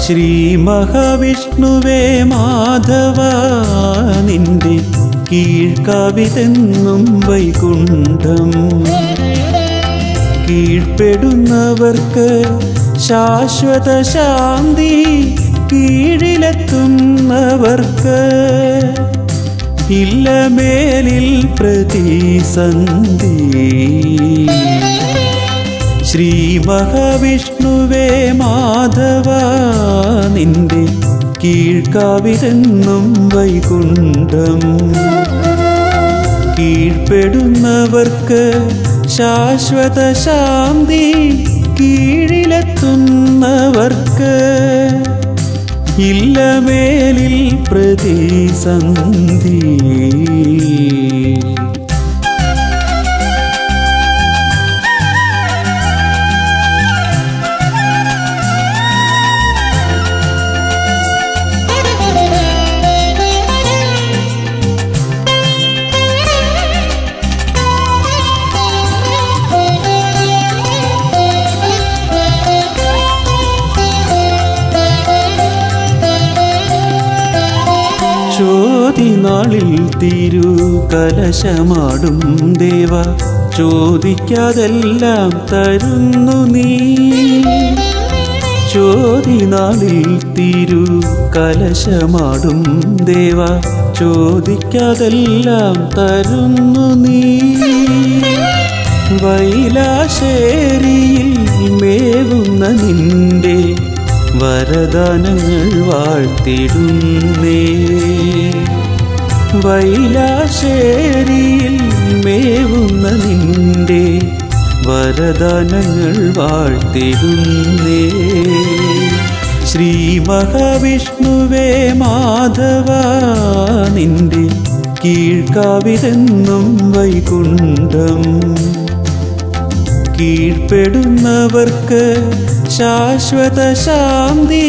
ശ്രീ മഹാവിഷ്ണുവേ മാധവ നിന്റെ കീഴ്ക്കവിതെന്നും വൈകുണ്ഠം കീഴ്പ്പെടുന്നവർക്ക് ശാശ്വത ശാന്തി കീഴിലെത്തുന്നവർക്ക് ഇല്ല മേലിൽ പ്രതിസന്ധി ശ്രീ മഹാവിഷ്ണുവേ മാധവ നിന്റെ കീഴ്ക്കാവിതെന്നും വൈകുണ്ഠം കീഴ്പ്പെടുന്നവർക്ക് ശാശ്വത ശാന്തി കീഴിലെത്തുന്നവർക്ക് ഇല്ല മേലിൽ പ്രതിസന്ധി ചോതിനാളിൽ തിരു കലശമാടും ദേവ ചോദിക്കാതെല്ലാം തരുന്നു നീ ചോതിനാളിൽ തിരു കലശമാടും ദേവ ചോദിക്കാതെല്ലാം തരുന്നു നീ വൈലാശേരിയിൽ മേവുന്ന നിന്റെ വരദാനങ്ങൾ വാഴ്ത്തിടുന്നേ വൈലാശേരിയിൽ മേവുന്ന നിന്റെ വരദാനങ്ങൾ വാഴ്ത്തിടുന്നേ ശ്രീ മഹാവിഷ്ണുവേ മാധവ നിന്റെ കീഴ്ക്കാവിതെന്നും വൈകുണ്ഠം കീഴ്പ്പെടുന്നവർക്ക് ശാശ്വത ശാന്തി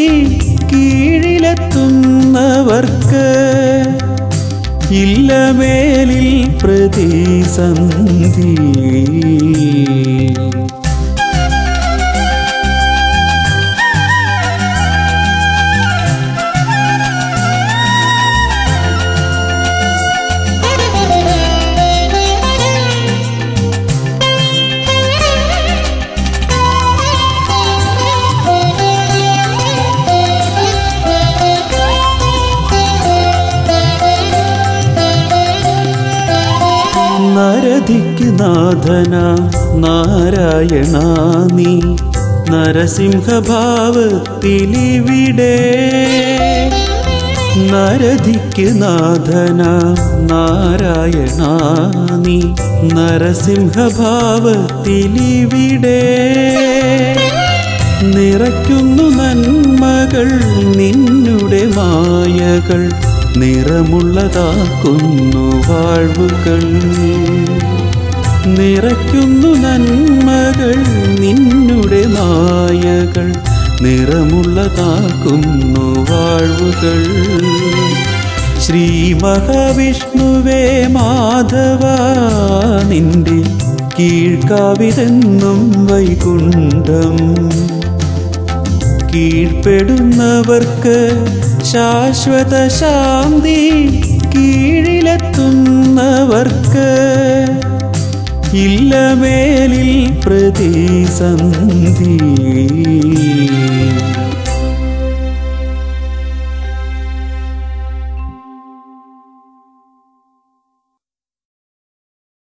കീഴിലെത്തുന്നവർക്ക് ഇല്ല മേലിൽ പ്രതിസന്ധി നരതിക്ക് നാഥന നാരായണ നീ നരസിംഹഭാവത്തിലിവിടെ നരതിക്ക് നാഥന നാരായണ നീ നരസിംഹഭാവത്തിലിവിടെ നിറയ്ക്കുന്നു നന്മകൾ നിന്നുടെ മായകൾ നിറമുള്ളതാക്കുന്നു വാഴ്വുകൾ നിറയ്ക്കുന്നു നന്മകൾ നിന്നുടെ മായകൾ നിറമുള്ളതാക്കുന്നു വാഴ്വുകൾ ശ്രീ മഹാവിഷ്ണുവേ മാധവ നിന്റെ കീഴ്ക്കാവിതെന്നും വൈകുണ്ഠം കീഴ്പ്പെടുന്നവർക്ക് ശാശ്വത ശാന്തി കീഴിലെത്തുന്നവർക്ക് ഇല്ല മേലിൽ പ്രതിസന്ധി